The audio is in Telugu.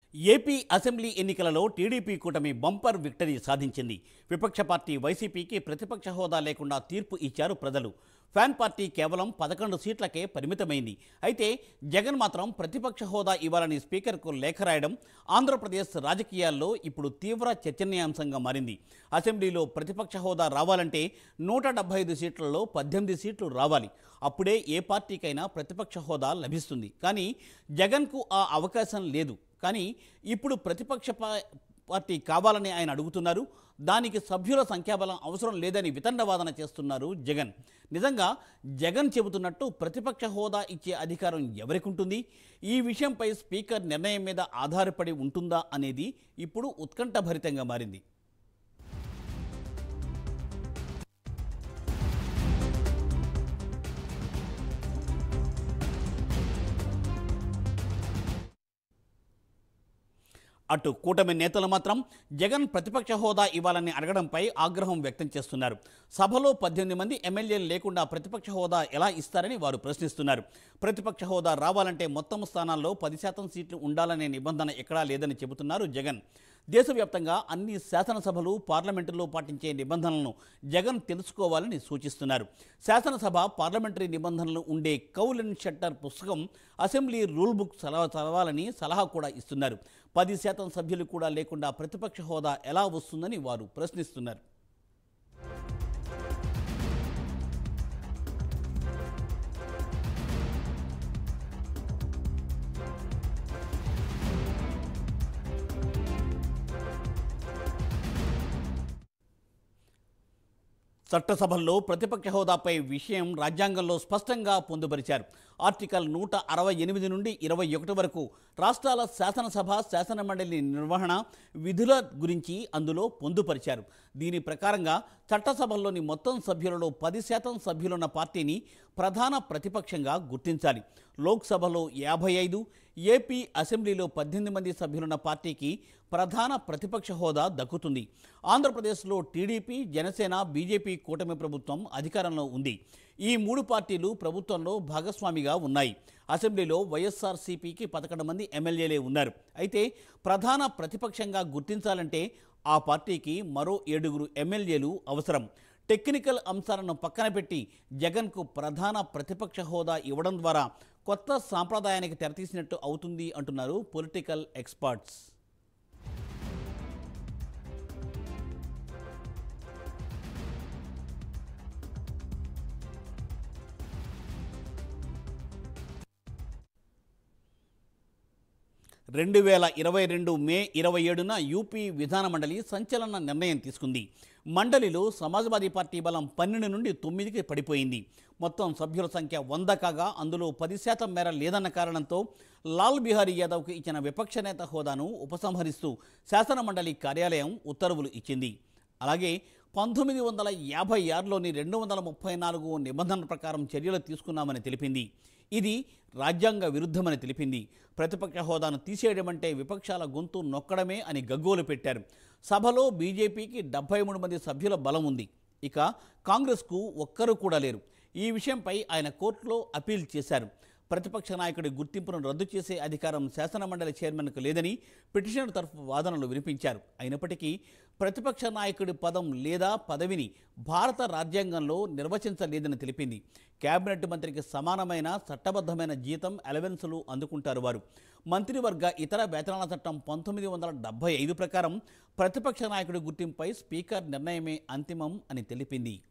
ఏపీ అసెంబ్లీ ఎన్నికలలో టీడీపీ కూటమి బంపర్ విక్టరీ సాధించింది విపక్ష పార్టీ వైసీపీకి ప్రతిపక్ష హోదా లేకుండా తీర్పు ఇచ్చారు ప్రజలు ఫ్యాన్ పార్టీ కేవలం పదకొండు సీట్లకే పరిమితమైంది అయితే జగన్ మాత్రం ప్రతిపక్ష హోదా ఇవ్వాలని స్పీకర్కు లేఖ రాయడం ఆంధ్రప్రదేశ్ రాజకీయాల్లో ఇప్పుడు తీవ్ర చర్చనీయాంశంగా మారింది అసెంబ్లీలో ప్రతిపక్ష హోదా రావాలంటే నూట డెబ్బై ఐదు సీట్లలో పద్దెనిమిది సీట్లు రావాలి అప్పుడే ఏ పార్టీకైనా ప్రతిపక్ష హోదా లభిస్తుంది కానీ జగన్కు ఆ అవకాశం లేదు కానీ ఇప్పుడు ప్రతిపక్ష పా- పార్టీ కావాలని ఆయన అడుగుతున్నారు దానికి సభ్యుల సంఖ్యాబలం అవసరం లేదని వితండవాదన చేస్తున్నారు జగన్ నిజంగా జగన్ చెబుతున్నట్టు ప్రతిపక్ష హోదా ఇచ్చే అధికారం ఎవరికి ఉంటుంది ఈ విషయంపై స్పీకర్ నిర్ణయం మీద ఆధారపడి ఉంటుందా అనేది ఇప్పుడు ఉత్కంఠభరితంగా మారింది అటు కూటమి నేతలు మాత్రం జగన్ ప్రతిపక్ష హోదా ఇవ్వాలని అడగడంపై ఆగ్రహం వ్యక్తం చేస్తున్నారు సభలో పద్దెనిమిది మంది ఎమ్మెల్యేలు లేకుండా ప్రతిపక్ష హోదా ఎలా ఇస్తారని వారు ప్రశ్నిస్తున్నారు ప్రతిపక్ష హోదా రావాలంటే మొత్తం స్థానాల్లో పది శాతం సీట్లు ఉండాలనే నిబంధన ఎక్కడా లేదని చెబుతున్నారు జగన్ దేశవ్యాప్తంగా అన్ని శాసనసభలు పార్లమెంటులో పాటించే నిబంధనలను జగన్ తెలుసుకోవాలని సూచిస్తున్నారు శాసనసభ పార్లమెంటరీ నిబంధనలు ఉండే కౌల్ అండ్ షట్టర్ పుస్తకం అసెంబ్లీ రూల్ బుక్ సలహా చదవాలని సలహా కూడా ఇస్తున్నారు పది శాతం సభ్యులు కూడా లేకుండా ప్రతిపక్ష హోదా ఎలా వస్తుందని వారు ప్రశ్నిస్తున్నారు చట్టసభల్లో ప్రతిపక్ష హోదాపై విషయం రాజ్యాంగంలో స్పష్టంగా పొందుపరిచారు ఆర్టికల్ నూట అరవై ఎనిమిది నుండి ఇరవై ఒకటి వరకు రాష్ట్రాల శాసనసభ శాసనమండలి నిర్వహణ విధుల గురించి అందులో పొందుపరిచారు దీని ప్రకారంగా చట్టసభల్లోని మొత్తం సభ్యులలో పది శాతం సభ్యులున్న పార్టీని ప్రధాన ప్రతిపక్షంగా గుర్తించాలి లోక్సభలో యాభై ఐదు ఏపీ అసెంబ్లీలో పద్దెనిమిది మంది సభ్యులున్న పార్టీకి ప్రధాన ప్రతిపక్ష హోదా దక్కుతుంది ఆంధ్రప్రదేశ్లో టీడీపీ జనసేన బీజేపీ కూటమి ప్రభుత్వం అధికారంలో ఉంది ఈ మూడు పార్టీలు ప్రభుత్వంలో భాగస్వామిగా ఉన్నాయి అసెంబ్లీలో వైఎస్ఆర్సీపీకి పదకొండు మంది ఎమ్మెల్యేలే ఉన్నారు అయితే ప్రధాన ప్రతిపక్షంగా గుర్తించాలంటే ఆ పార్టీకి మరో ఏడుగురు ఎమ్మెల్యేలు అవసరం టెక్నికల్ అంశాలను పక్కన పెట్టి జగన్కు ప్రధాన ప్రతిపక్ష హోదా ఇవ్వడం ద్వారా కొత్త సాంప్రదాయానికి తెరతీసినట్టు అవుతుంది అంటున్నారు పొలిటికల్ ఎక్స్పర్ట్స్ రెండు వేల ఇరవై రెండు మే ఇరవై ఏడున యూపీ విధానమండలి సంచలన నిర్ణయం తీసుకుంది మండలిలో సమాజ్వాదీ పార్టీ బలం పన్నెండు నుండి తొమ్మిదికి పడిపోయింది మొత్తం సభ్యుల సంఖ్య వంద కాగా అందులో పది శాతం మేర లేదన్న కారణంతో లాల్ బిహారీ యాదవ్కు ఇచ్చిన విపక్ష నేత హోదాను ఉపసంహరిస్తూ శాసనమండలి కార్యాలయం ఉత్తర్వులు ఇచ్చింది అలాగే పంతొమ్మిది వందల యాభై ఆరులోని రెండు వందల ముప్పై నాలుగు నిబంధనల ప్రకారం చర్యలు తీసుకున్నామని తెలిపింది ఇది రాజ్యాంగ విరుద్ధమని తెలిపింది ప్రతిపక్ష హోదాను తీసేయడం అంటే విపక్షాల గొంతు నొక్కడమే అని గగ్గోలు పెట్టారు సభలో బీజేపీకి డెబ్బై మూడు మంది సభ్యుల బలం ఉంది ఇక కాంగ్రెస్కు ఒక్కరు కూడా లేరు ఈ విషయంపై ఆయన కోర్టులో అపీల్ చేశారు ప్రతిపక్ష నాయకుడి గుర్తింపును రద్దు చేసే అధికారం శాసనమండలి చైర్మన్కు లేదని పిటిషనర్ తరఫు వాదనలు వినిపించారు అయినప్పటికీ ప్రతిపక్ష నాయకుడి పదం లేదా పదవిని భారత రాజ్యాంగంలో నిర్వచించలేదని తెలిపింది కేబినెట్ మంత్రికి సమానమైన చట్టబద్ధమైన జీతం అలవెన్సులు అందుకుంటారు వారు మంత్రివర్గ ఇతర వేతనాల చట్టం పంతొమ్మిది వందల డెబ్బై ఐదు ప్రకారం ప్రతిపక్ష నాయకుడి గుర్తింపై స్పీకర్ నిర్ణయమే అంతిమం అని తెలిపింది